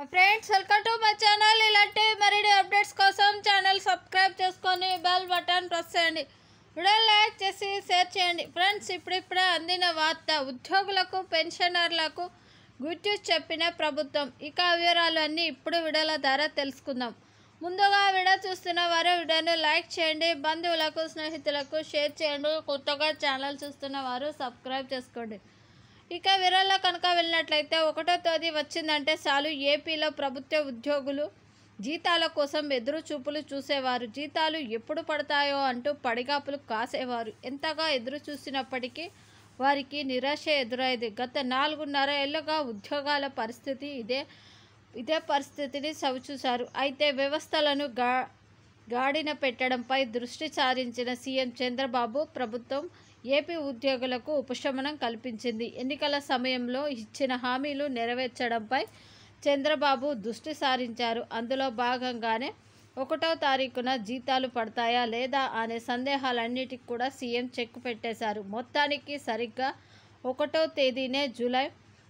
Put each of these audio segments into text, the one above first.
friends welcome to my channel ఇలాంటి మరిన్ని updates కోసం ఛానల్ సబ్స్క్రైబ్ చేసుకొని బెల్ బటన్ ప్రెస్ చేయండి వీడియో లైక్ చేసి షేర్ చేయండి ఫ్రెండ్స్ ఇప్పుడిప్పుడే అందిన వార్త ఉద్యోగులకు పెన్షనర్లకు గుడ్ న్యూస్ చెప్పిన ప్రభుత్వం ఇక ఆ వివరాలు అన్నీ ఇప్పుడు వీడియోల ద్వారా తెలుసుకుందాం ముందుగా వీడియో చూస్తున్న వారు వీడియోను లైక్ చేయండి బంధువులకు స్నేహితులకు షేర్ చేయండి కొత్తగా ఛానల్ చూస్తున్న వారు సబ్స్క్రైబ్ చేసుకోండి ఇక వివరాల్లో కనుక వెళ్ళినట్లయితే ఒకటో తేదీ వచ్చిందంటే చాలు ఏపీలో ప్రభుత్వ ఉద్యోగులు జీతాల కోసం ఎదురు చూపులు చూసేవారు జీతాలు ఎప్పుడు పడతాయో అంటూ పడిగాపులు కాసేవారు ఎంతగా ఎదురు చూసినప్పటికీ వారికి నిరాశ ఎదురైంది గత నాలుగున్నర ఏళ్ళుగా ఉద్యోగాల పరిస్థితి ఇదే ఇదే పరిస్థితిని చవిచూశారు అయితే వ్యవస్థలను గా గాడిన పెట్టడంపై దృష్టి సారించిన సీఎం చంద్రబాబు ప్రభుత్వం ఏపీ ఉద్యోగులకు ఉపశమనం కల్పించింది ఎన్నికల సమయంలో ఇచ్చిన హామీలు నెరవేర్చడంపై చంద్రబాబు దృష్టి సారించారు అందులో భాగంగానే ఒకటో తారీఖున జీతాలు పడతాయా లేదా అనే సందేహాలన్నిటికి కూడా సీఎం చెక్ పెట్టేశారు మొత్తానికి సరిగ్గా ఒకటో తేదీనే జూలై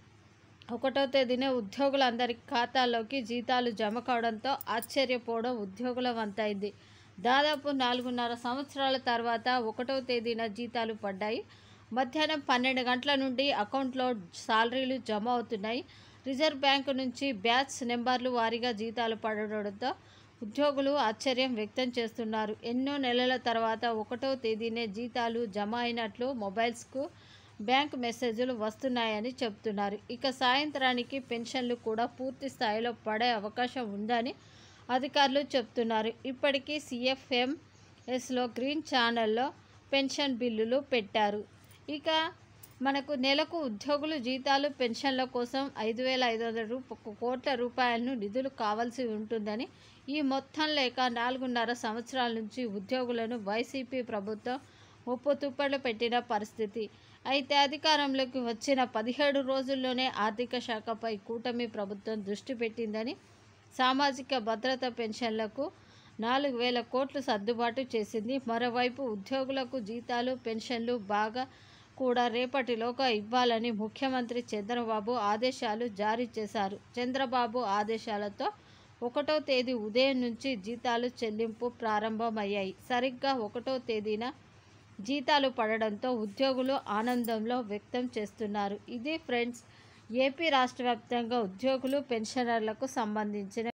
ఒకటో తేదీనే ఉద్యోగులందరి ఖాతాల్లోకి జీతాలు జమ కావడంతో ఆశ్చర్యపోవడం ఉద్యోగుల వంతైంది దాదాపు నాలుగున్నర సంవత్సరాల తర్వాత ఒకటో తేదీన జీతాలు పడ్డాయి మధ్యాహ్నం పన్నెండు గంటల నుండి అకౌంట్లో సాలరీలు జమ అవుతున్నాయి రిజర్వ్ బ్యాంకు నుంచి బ్యాచ్ నెంబర్లు వారీగా జీతాలు పడడంతో ఉద్యోగులు ఆశ్చర్యం వ్యక్తం చేస్తున్నారు ఎన్నో నెలల తర్వాత ఒకటో తేదీనే జీతాలు జమ అయినట్లు మొబైల్స్కు బ్యాంక్ మెసేజ్లు వస్తున్నాయని చెప్తున్నారు ఇక సాయంత్రానికి పెన్షన్లు కూడా పూర్తి స్థాయిలో పడే అవకాశం ఉందని అధికారులు చెప్తున్నారు ఇప్పటికీ సిఎఫ్ఎంఎస్లో గ్రీన్ ఛానల్లో పెన్షన్ బిల్లులు పెట్టారు ఇక మనకు నెలకు ఉద్యోగులు జీతాలు పెన్షన్ల కోసం ఐదు వేల ఐదు వందల రూప కోట్ల రూపాయలను నిధులు కావాల్సి ఉంటుందని ఈ మొత్తం లేక నాలుగున్నర సంవత్సరాల నుంచి ఉద్యోగులను వైసీపీ ప్రభుత్వం ముప్పు తుప్పలు పెట్టిన పరిస్థితి అయితే అధికారంలోకి వచ్చిన పదిహేడు రోజుల్లోనే ఆర్థిక శాఖపై కూటమి ప్రభుత్వం దృష్టి పెట్టిందని సామాజిక భద్రత పెన్షన్లకు నాలుగు వేల కోట్లు సర్దుబాటు చేసింది మరోవైపు ఉద్యోగులకు జీతాలు పెన్షన్లు బాగా కూడా రేపటిలోగా ఇవ్వాలని ముఖ్యమంత్రి చంద్రబాబు ఆదేశాలు జారీ చేశారు చంద్రబాబు ఆదేశాలతో ఒకటో తేదీ ఉదయం నుంచి జీతాలు చెల్లింపు ప్రారంభమయ్యాయి సరిగ్గా ఒకటో తేదీన జీతాలు పడడంతో ఉద్యోగులు ఆనందంలో వ్యక్తం చేస్తున్నారు ఇది ఫ్రెండ్స్ ఏపీ రాష్ట్ర వ్యాప్తంగా ఉద్యోగులు పెన్షనర్లకు సంబంధించిన